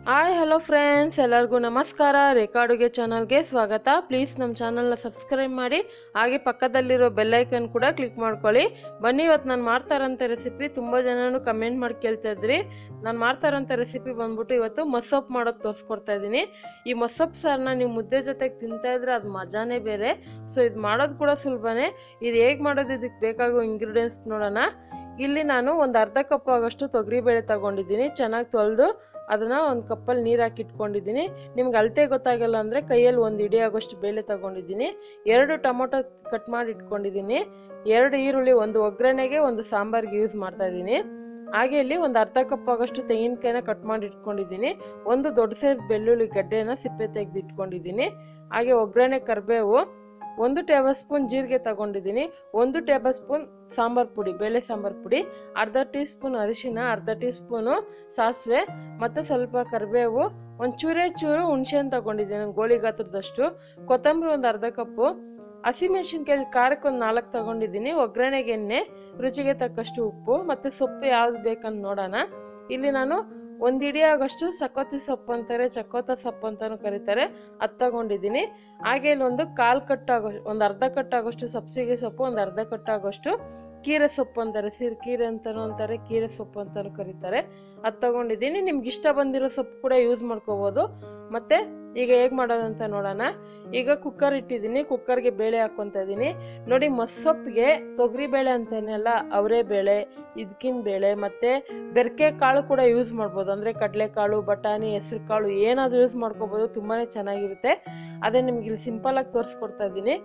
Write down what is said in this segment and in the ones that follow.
hi hello friends ಎಲ್ಲರಿಗೂ ನಮಸ್ಕಾರ ರೇಖಾ ಅಡುಗೆ ಚಾನಲ್ಗೆ ಸ್ವಾಗತ ಪ್ಲೀಸ್ ನಮ್ಮ ಚಾನಲ್ನ ಸಬ್ಸ್ಕ್ರೈಬ್ ಮಾಡಿ ಹಾಗೆ ಪಕ್ಕದಲ್ಲಿರೋ ಬೆಲ್ಲೈಕನ್ ಕೂಡ ಕ್ಲಿಕ್ ಮಾಡ್ಕೊಳ್ಳಿ ಬನ್ನಿ ಇವತ್ತು ನಾನು ಮಾಡ್ತಾರಂಥ ರೆಸಿಪಿ ತುಂಬ ಜನನು ಕಮೆಂಟ್ ಮಾಡಿ ಕೇಳ್ತಾ ಇದ್ರಿ ನಾನು ಮಾಡ್ತಾರಂಥ ರೆಸಿಪಿ ಬಂದ್ಬಿಟ್ಟು ಇವತ್ತು ಮಸ್ಸೊಪ್ಪು ಮಾಡೋದು ತೋರಿಸ್ಕೊಡ್ತಾ ಇದ್ದೀನಿ ಈ ಮಸ್ಸೊಪ್ಪು ಸಾರನ್ನ ನೀವು ಮುದ್ದೆ ಜೊತೆಗೆ ತಿಂತಾ ಇದ್ರೆ ಅದು ಮಜಾನೇ ಬೇರೆ ಸೊ ಇದು ಮಾಡೋದು ಕೂಡ ಸುಲಭನೇ ಇದು ಹೇಗೆ ಮಾಡೋದು ಇದಕ್ಕೆ ಬೇಕಾಗೋ ಇಂಗ್ರೀಡಿಯೆಂಟ್ಸ್ ನೋಡೋಣ ಇಲ್ಲಿ ನಾನು ಒಂದು ಅರ್ಧ ಕಪ್ ಆಗೋಷ್ಟು ತೊಗರಿಬೇಳೆ ತಗೊಂಡಿದ್ದೀನಿ ಚೆನ್ನಾಗಿ ತೊಳೆದು ಅದನ್ನು ಒಂದು ಕಪ್ಪಲ್ಲಿ ನೀರು ಹಾಕಿ ಇಟ್ಕೊಂಡಿದ್ದೀನಿ ನಿಮ್ಗೆ ಅಳತೆ ಗೊತ್ತಾಗಲ್ಲ ಅಂದರೆ ಕೈಯಲ್ಲಿ ಒಂದು ಇಡಿ ಆಗೋಷ್ಟು ಬೇಳೆ ತಗೊಂಡಿದ್ದೀನಿ ಎರಡು ಟೊಮೊಟೊ ಕಟ್ ಮಾಡಿ ಇಟ್ಕೊಂಡಿದ್ದೀನಿ ಎರಡು ಈರುಳ್ಳಿ ಒಂದು ಒಗ್ಗರಣೆಗೆ ಒಂದು ಸಾಂಬಾರಿಗೆ ಯೂಸ್ ಮಾಡ್ತಾ ಇದ್ದೀನಿ ಹಾಗೆ ಇಲ್ಲಿ ಒಂದು ಅರ್ಧ ಕಪ್ ಆಗೋಷ್ಟು ತೆಂಗಿನಕಾಯಿನ ಕಟ್ ಮಾಡಿ ಇಟ್ಕೊಂಡಿದ್ದೀನಿ ಒಂದು ದೊಡ್ಡ ಸೈಜ್ ಬೆಳ್ಳುಳ್ಳಿ ಗಡ್ಡೆನ ಸಿಪ್ಪೆ ತೆಗೆದು ಇಟ್ಕೊಂಡಿದ್ದೀನಿ ಹಾಗೆ ಒಗ್ಗರಣೆ ಕರಿಬೇವು ಒಂದು ಟೇಬಲ್ ಸ್ಪೂನ್ ಜೀರಿಗೆ ತಗೊಂಡಿದ್ದೀನಿ ಒಂದು ಟೇಬಲ್ ಸ್ಪೂನ್ ಸಾಂಬಾರ್ ಪುಡಿ ಬೇಳೆ ಸಾಂಬಾರ್ ಪುಡಿ ಅರ್ಧ ಟೀ ಸ್ಪೂನ್ ಅರಿಶಿನ ಅರ್ಧ ಟೀ ಸ್ಪೂನು ಸಾಸಿವೆ ಮತ್ತು ಸ್ವಲ್ಪ ಕರಿಬೇವು ಒಂದು ಚೂರೇ ಚೂರು ಹುಣಸೆಹಣ್ಣು ತಗೊಂಡಿದ್ದೀನಿ ಗೋಳಿ ಗಾತ್ರದಷ್ಟು ಕೊತ್ತಂಬರಿ ಒಂದು ಅರ್ಧ ಕಪ್ಪು ಹಸಿಮೆಣಸಿನ್ಕಾಯಿ ಖಾರಕ್ಕೆ ಒಂದು ನಾಲ್ಕು ತಗೊಂಡಿದ್ದೀನಿ ಒಗ್ಗರಣೆಗೆ ಎಣ್ಣೆ ರುಚಿಗೆ ತಕ್ಕಷ್ಟು ಉಪ್ಪು ಮತ್ತು ಸೊಪ್ಪು ಯಾವ್ದು ಬೇಕಂತ ನೋಡೋಣ ಇಲ್ಲಿ ನಾನು ಒಂದು ಇಡಿ ಆಗೋಷ್ಟು ಸಕೋತಿ ಸೊಪ್ಪು ಅಂತಾರೆ ಚಕೋತ ಸೊಪ್ಪು ಅಂತಲೂ ಕರೀತಾರೆ ಅದು ತಗೊಂಡಿದ್ದೀನಿ ಹಾಗೆ ಇಲ್ಲಿ ಒಂದು ಕಾಲು ಕಟ್ಟಾಗೋ ಒಂದು ಅರ್ಧ ಕಟ್ಟಾಗೋಷ್ಟು ಸಬ್ಸಿಗೆ ಸೊಪ್ಪು ಒಂದು ಅರ್ಧ ಕಟ್ಟಾಗೋಷ್ಟು ಕೀರೆ ಸೊಪ್ಪು ಅಂತಾರೆ ಸಿರ್ ಕೀರೆ ಅಂತಲೂ ಅಂತಾರೆ ಕೀರೆ ಸೊಪ್ಪು ಅಂತಲೂ ಕರೀತಾರೆ ಅದು ತಗೊಂಡಿದ್ದೀನಿ ನಿಮ್ಗೆ ಇಷ್ಟ ಬಂದಿರೋ ಸೊಪ್ಪು ಕೂಡ ಯೂಸ್ ಮಾಡ್ಕೋಬೋದು ಮತ್ತು ಈಗ ಹೇಗೆ ಮಾಡೋದಂತ ನೋಡೋಣ ಈಗ ಕುಕ್ಕರ್ ಇಟ್ಟಿದ್ದೀನಿ ಕುಕ್ಕರ್ಗೆ ಬೇಳೆ ಹಾಕ್ಕೊತಾ ಇದ್ದೀನಿ ನೋಡಿ ಮಸ್ಸೊಪ್ಪಿಗೆ ತೊಗರಿ ಬೇಳೆ ಅಂತೇನಲ್ಲ ಅವರೇ ಬೇಳೆ ಇದಕ್ಕಿನ ಬೇಳೆ ಮತ್ತು ಬೆರಕೆ ಕಾಳು ಕೂಡ ಯೂಸ್ ಮಾಡ್ಬೋದು ಅಂದರೆ ಕಡಲೆಕಾಳು ಬಟಾಣಿ ಹೆಸ್ರು ಕಾಳು ಏನಾದರೂ ಯೂಸ್ ಮಾಡ್ಕೋಬೋದು ತುಂಬಾ ಚೆನ್ನಾಗಿರುತ್ತೆ ಅದೇ ನಿಮ್ಗೆ ಇಲ್ಲಿ ಸಿಂಪಲಾಗಿ ತೋರಿಸ್ಕೊಡ್ತಾ ಇದ್ದೀನಿ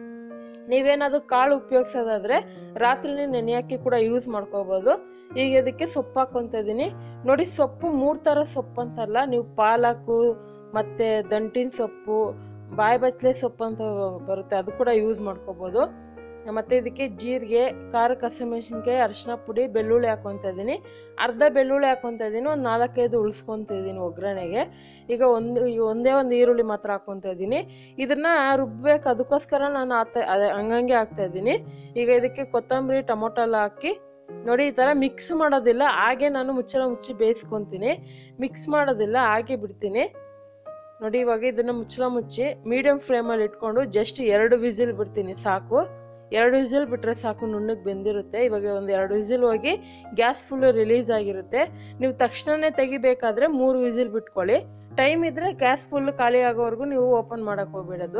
ನೀವೇನಾದರೂ ಕಾಳು ಉಪಯೋಗಿಸೋದಾದರೆ ರಾತ್ರಿನೇ ನೆನೆ ಹಾಕಿ ಕೂಡ ಯೂಸ್ ಮಾಡ್ಕೋಬೋದು ಈಗ ಇದಕ್ಕೆ ಸೊಪ್ಪು ಹಾಕ್ಕೊತಾ ಇದ್ದೀನಿ ನೋಡಿ ಸೊಪ್ಪು ಮೂರು ಥರ ಸೊಪ್ಪು ಅಂತಲ್ಲ ನೀವು ಪಾಲಕು ಮತ್ತು ದಂಟಿನ ಸೊಪ್ಪು ಬಾಯಿ ಬಚ್ಚಲೆ ಸೊಪ್ಪು ಅಂತ ಬರುತ್ತೆ ಅದು ಕೂಡ ಯೂಸ್ ಮಾಡ್ಕೋಬೋದು ಮತ್ತು ಇದಕ್ಕೆ ಜೀರಿಗೆ ಖಾರಕ್ಕೆ ಹಸಿಮೆಣ್ಸಿನ್ಕಾಯಿ ಅರಿಶಿನ ಪುಡಿ ಬೆಳ್ಳುಳ್ಳಿ ಹಾಕ್ಕೊತಾ ಇದ್ದೀನಿ ಅರ್ಧ ಬೆಳ್ಳುಳ್ಳಿ ಹಾಕ್ಕೊತಾ ಇದ್ದೀನಿ ಒಂದು ನಾಲ್ಕೈದು ಉಳಿಸ್ಕೊತಾ ಇದ್ದೀನಿ ಒಗ್ಗರಣೆಗೆ ಈಗ ಒಂದು ಈ ಒಂದೇ ಒಂದು ಈರುಳ್ಳಿ ಮಾತ್ರ ಹಾಕ್ಕೊತಾ ಇದ್ದೀನಿ ಇದನ್ನು ರುಬ್ಬೇಕು ಅದಕ್ಕೋಸ್ಕರ ನಾನು ಆತ ಅದೇ ಹಂಗಂಗೆ ಹಾಕ್ತಾ ಇದ್ದೀನಿ ಈಗ ಇದಕ್ಕೆ ಕೊತ್ತಂಬರಿ ಟೊಮೊಟೊ ಎಲ್ಲ ಹಾಕಿ ನೋಡಿ ಈ ಥರ ಮಿಕ್ಸ್ ಮಾಡೋದಿಲ್ಲ ಹಾಗೆ ನಾನು ಮುಚ್ಚಳ ಮುಚ್ಚಿ ಬೇಯಿಸ್ಕೊತೀನಿ ಮಿಕ್ಸ್ ಮಾಡೋದಿಲ್ಲ ಹಾಗೆ ಬಿಡ್ತೀನಿ ನೋಡಿ ಇವಾಗ ಇದನ್ನು ಮುಚ್ಚಳ ಮುಚ್ಚಿ ಮೀಡಿಯಮ್ ಫ್ಲೇಮಲ್ಲಿ ಇಟ್ಕೊಂಡು ಜಸ್ಟ್ ಎರಡು ವಿಸಿಲ್ ಬಿಡ್ತೀನಿ ಸಾಕು ಎರಡು ವಿಸಿಲ್ ಬಿಟ್ಟರೆ ಸಾಕು ನುಣ್ಣಗೆ ಬೆಂದಿರುತ್ತೆ ಇವಾಗ ಒಂದು ಎರಡು ವಿಸಿಲ್ ಹೋಗಿ ಗ್ಯಾಸ್ ಫುಲ್ಲು ರಿಲೀಸ್ ಆಗಿರುತ್ತೆ ನೀವು ತಕ್ಷಣವೇ ತೆಗಿಬೇಕಾದ್ರೆ ಮೂರು ವಿಸಿಲ್ ಬಿಟ್ಕೊಳ್ಳಿ ಟೈಮ್ ಇದ್ದರೆ ಗ್ಯಾಸ್ ಫುಲ್ಲು ಖಾಲಿ ಆಗೋವರೆಗೂ ನೀವು ಓಪನ್ ಮಾಡೋಕ್ಕೆ ಹೋಗ್ಬಿಡೋದು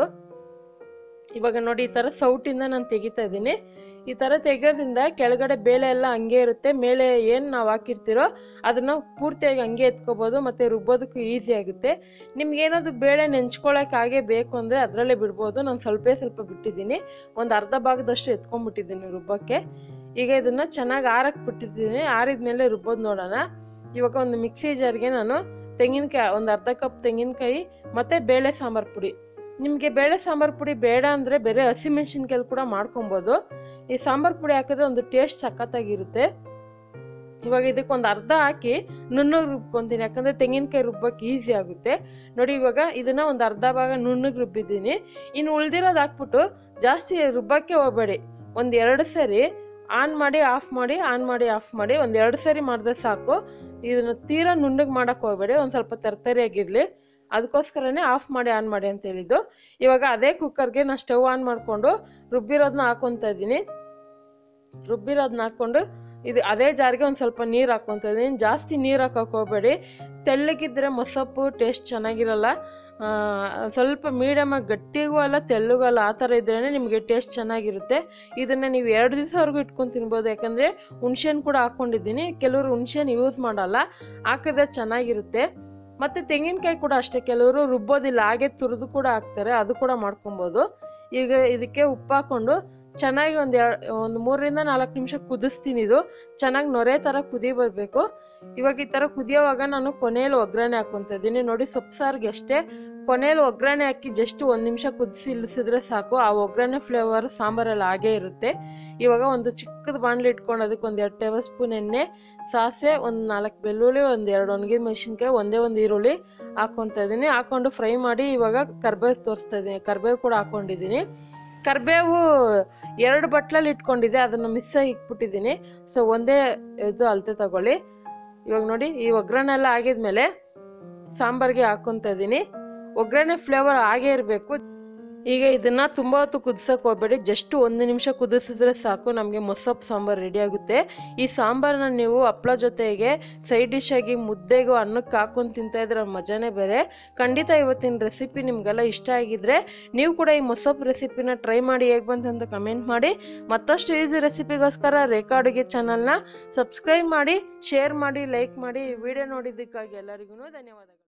ಇವಾಗ ನೋಡಿ ಈ ಥರ ಸೌಟಿಂದ ನಾನು ತೆಗಿತಾ ಇದ್ದೀನಿ ಈ ಥರ ತೆಗೆಯೋದ್ರಿಂದ ಕೆಳಗಡೆ ಬೇಳೆ ಎಲ್ಲ ಹಂಗೆ ಇರುತ್ತೆ ಮೇಲೆ ಏನು ನಾವು ಹಾಕಿರ್ತೀರೋ ಅದನ್ನು ಪೂರ್ತಿಯಾಗಿ ಹಂಗೆ ಎತ್ಕೋಬೋದು ಮತ್ತು ರುಬ್ಬೋದಕ್ಕೂ ಈಸಿ ಆಗುತ್ತೆ ನಿಮ್ಗೇನಾದ್ರು ಬೇಳೆ ನೆಂಚ್ಕೊಳ್ಳೋಕೆ ಹಾಗೆ ಬೇಕು ಅಂದರೆ ಅದರಲ್ಲೇ ಬಿಡ್ಬೋದು ನಾನು ಸ್ವಲ್ಪ ಸ್ವಲ್ಪ ಬಿಟ್ಟಿದ್ದೀನಿ ಒಂದು ಅರ್ಧ ಭಾಗದಷ್ಟು ಎತ್ಕೊಂಡ್ಬಿಟ್ಟಿದ್ದೀನಿ ರುಬ್ಬಕ್ಕೆ ಈಗ ಇದನ್ನು ಚೆನ್ನಾಗಿ ಆರಕ್ಕೆ ಬಿಟ್ಟಿದ್ದೀನಿ ಆರಿದ ಮೇಲೆ ರುಬ್ಬೋದು ನೋಡೋಣ ಇವಾಗ ಒಂದು ಮಿಕ್ಸಿ ಜಾರ್ಗೆ ನಾನು ತೆಂಗಿನಕಾಯಿ ಒಂದು ಅರ್ಧ ಕಪ್ ತೆಂಗಿನಕಾಯಿ ಮತ್ತು ಬೇಳೆ ಸಾಂಬಾರು ಪುಡಿ ನಿಮಗೆ ಬೇಳೆ ಸಾಂಬಾರು ಪುಡಿ ಬೇಡ ಅಂದರೆ ಬೇರೆ ಹಸಿಮೆಣ್ಸಿನ್ಕಾಯಿ ಕೂಡ ಮಾಡ್ಕೊಬೋದು ಈ ಸಾಂಬಾರು ಪುಡಿ ಹಾಕಿದ್ರೆ ಒಂದು ಟೇಸ್ಟ್ ಸಖತ್ತಾಗಿರುತ್ತೆ ಇವಾಗ ಇದಕ್ಕೆ ಒಂದು ಅರ್ಧ ಹಾಕಿ ನುಣ್ಣಗೆ ರುಬ್ಕೊತೀನಿ ಯಾಕಂದರೆ ತೆಂಗಿನಕಾಯಿ ರುಬ್ಬಕ್ಕೆ ಈಸಿ ಆಗುತ್ತೆ ನೋಡಿ ಇವಾಗ ಇದನ್ನು ಒಂದು ಅರ್ಧ ಭಾಗ ನುಣ್ಣಗೆ ರುಬ್ಬಿದ್ದೀನಿ ಇನ್ನು ಉಳ್ದಿರೋದು ಹಾಕ್ಬಿಟ್ಟು ಜಾಸ್ತಿ ರುಬ್ಬಕ್ಕೆ ಹೋಗಬೇಡಿ ಒಂದು ಎರಡು ಸರಿ ಆನ್ ಮಾಡಿ ಆಫ್ ಮಾಡಿ ಆನ್ ಮಾಡಿ ಆಫ್ ಮಾಡಿ ಒಂದು ಎರಡು ಸರಿ ಮಾಡಿದ್ರೆ ಸಾಕು ಇದನ್ನು ತೀರಾ ನುಣ್ಣಗೆ ಮಾಡೋಕ್ಕೆ ಹೋಗಬೇಡಿ ಒಂದು ಸ್ವಲ್ಪ ತರ್ತರಿಯಾಗಿರಲಿ ಅದಕ್ಕೋಸ್ಕರನೇ ಆಫ್ ಮಾಡಿ ಆನ್ ಮಾಡಿ ಅಂತ ಹೇಳಿದ್ದು ಇವಾಗ ಅದೇ ಕುಕ್ಕರ್ಗೆ ನಾನು ಸ್ಟವ್ ಆನ್ ಮಾಡಿಕೊಂಡು ರುಬ್ಬಿರೋದನ್ನ ಹಾಕ್ಕೊತಾ ಇದ್ದೀನಿ ರುಬ್ಬಿರೋದನ್ನ ಹಾಕ್ಕೊಂಡು ಇದು ಅದೇ ಜಾರಿಗೆ ಒಂದು ಸ್ವಲ್ಪ ನೀರು ಹಾಕ್ಕೊತಾ ಇದ್ದೀನಿ ಜಾಸ್ತಿ ನೀರು ಹಾಕೋಕೆ ಹೋಗಬೇಡಿ ತೆಳ್ಳಗಿದ್ರೆ ಮೊಸಪ್ಪು ಟೇಸ್ಟ್ ಚೆನ್ನಾಗಿರಲ್ಲ ಸ್ವಲ್ಪ ಮೀಡಿಯಮಾಗಿ ಗಟ್ಟಿಗೂ ಅಲ್ಲ ತೆಳ್ಳಗೂ ಅಲ್ಲ ಆ ಥರ ಇದ್ರೇ ನಿಮಗೆ ಟೇಸ್ಟ್ ಚೆನ್ನಾಗಿರುತ್ತೆ ಇದನ್ನು ನೀವು ಎರಡು ದಿವಸವರೆಗೂ ಇಟ್ಕೊಂಡು ತಿನ್ಬೋದು ಯಾಕಂದರೆ ಹುಣ್ಸೆಹಣ್ಣು ಕೂಡ ಹಾಕ್ಕೊಂಡಿದ್ದೀನಿ ಕೆಲವರು ಹುಣ್ಸೆಹಣ್ಣು ಯೂಸ್ ಮಾಡಲ್ಲ ಹಾಕಿದ್ರೆ ಚೆನ್ನಾಗಿರುತ್ತೆ ಮತ್ತು ತೆಂಗಿನಕಾಯಿ ಕೂಡ ಅಷ್ಟೇ ಕೆಲವರು ರುಬ್ಬೋದಿಲ್ಲ ಹಾಗೆ ತುರಿದು ಕೂಡ ಹಾಕ್ತಾರೆ ಅದು ಕೂಡ ಮಾಡ್ಕೊಬೋದು ಈಗ ಇದಕ್ಕೆ ಉಪ್ಪು ಹಾಕ್ಕೊಂಡು ಚೆನ್ನಾಗಿ ಒಂದು ಎರಡು ಒಂದು ಮೂರರಿಂದ ನಾಲ್ಕು ನಿಮಿಷ ಕುದಿಸ್ತೀನಿ ಇದು ಚೆನ್ನಾಗಿ ನೊರೆ ಥರ ಕುದಿ ಬರಬೇಕು ಇವಾಗ ಈ ಥರ ಕುದಿಯೋವಾಗ ನಾನು ಕೊನೆಯಲ್ಲಿ ಒಗ್ಗರಣೆ ಹಾಕ್ಕೊತಾ ಇದ್ದೀನಿ ನೋಡಿ ಸೊಪ್ಪು ಸಾರಿಗೆ ಅಷ್ಟೇ ಕೊನೆಯಲ್ಲಿ ಒಗ್ಗರಣೆ ಹಾಕಿ ಜಸ್ಟ್ ಒಂದು ನಿಮಿಷ ಕುದಿಸಿ ಇಳಿಸಿದ್ರೆ ಸಾಕು ಆ ಒಗ್ಗರಣೆ ಫ್ಲೇವರ್ ಸಾಂಬಾರೆಲ್ಲ ಹಾಗೇ ಇರುತ್ತೆ ಇವಾಗ ಒಂದು ಚಿಕ್ಕದು ಬಾಣಲಿ ಇಟ್ಕೊಂಡು ಅದಕ್ಕೆ ಒಂದು ಎರಡು ಟೇಬಲ್ ಸ್ಪೂನ್ ಎಣ್ಣೆ ಸಾಸಿವೆ ಒಂದು ನಾಲ್ಕು ಬೆಳ್ಳುಳ್ಳಿ ಒಂದು ಎರಡು ಒಣಗಿದ ಮೆಣಸಿನ್ಕಾಯಿ ಒಂದೇ ಒಂದು ಈರುಳ್ಳಿ ಹಾಕ್ಕೊತಾ ಇದ್ದೀನಿ ಹಾಕ್ಕೊಂಡು ಫ್ರೈ ಮಾಡಿ ಇವಾಗ ಕರ್ಬೇವು ತೋರಿಸ್ತಾ ಇದ್ದೀನಿ ಕರ್ಬೇವು ಕೂಡ ಹಾಕ್ಕೊಂಡಿದ್ದೀನಿ ಕರ್ಬೇವು ಎರಡು ಬಟ್ಲಲ್ಲಿ ಇಟ್ಕೊಂಡಿದ್ದೆ ಅದನ್ನು ಮಿಸ್ಸಾಗಿ ಇಟ್ಬಿಟ್ಟಿದ್ದೀನಿ ಸೊ ಒಂದೇ ಇದು ಅಳತೆ ತಗೊಳ್ಳಿ ಇವಾಗ ನೋಡಿ ಈ ಒಗ್ಗರಣೆ ಎಲ್ಲ ಆಗಿದ್ಮೇಲೆ ಸಾಂಬಾರಿಗೆ ಹಾಕ್ಕೊತಾ ಇದ್ದೀನಿ ಒಗ್ಗರಣೆ ಫ್ಲೇವರ್ ಆಗೇ ಇರಬೇಕು ಈಗ ಇದನ್ನ ತುಂಬ ಹೊತ್ತು ಕುದಿಸೋಕೆ ಹೋಗಬೇಡಿ ಜಸ್ಟ್ ಒಂದು ನಿಮಿಷ ಕುದಿಸಿದ್ರೆ ಸಾಕು ನಮಗೆ ಮೊಸಪ್ಪು ಸಾಂಬಾರು ರೆಡಿ ಆಗುತ್ತೆ ಈ ಸಾಂಬಾರನ್ನ ನೀವು ಹಪ್ಳ ಜೊತೆಗೆ ಸೈಡ್ ಡಿಶ್ ಆಗಿ ಮುದ್ದೆಗೂ ಅನ್ನಕ್ಕೆ ಹಾಕೊಂಡು ತಿಂತಾ ಇದ್ರೆ ಅದ್ರ ಮಜಾನೇ ಬೇರೆ ಖಂಡಿತ ಇವತ್ತಿನ ರೆಸಿಪಿ ನಿಮಗೆಲ್ಲ ಇಷ್ಟ ಆಗಿದ್ರೆ ನೀವು ಕೂಡ ಈ ಮೊಸಪ್ಪು ರೆಸಿಪಿನ ಟ್ರೈ ಮಾಡಿ ಹೇಗೆ ಬಂತು ಅಂತ ಕಮೆಂಟ್ ಮಾಡಿ ಮತ್ತಷ್ಟು ಈಸಿ ರೆಸಿಪಿಗೋಸ್ಕರ ರೇಖಾ ಅಡುಗೆ ಚಾನಲ್ನ ಸಬ್ಸ್ಕ್ರೈಬ್ ಮಾಡಿ ಶೇರ್ ಮಾಡಿ ಲೈಕ್ ಮಾಡಿ ವಿಡಿಯೋ ನೋಡಿದ್ದಕ್ಕಾಗಿ ಎಲ್ಲರಿಗೂ ಧನ್ಯವಾದಗಳು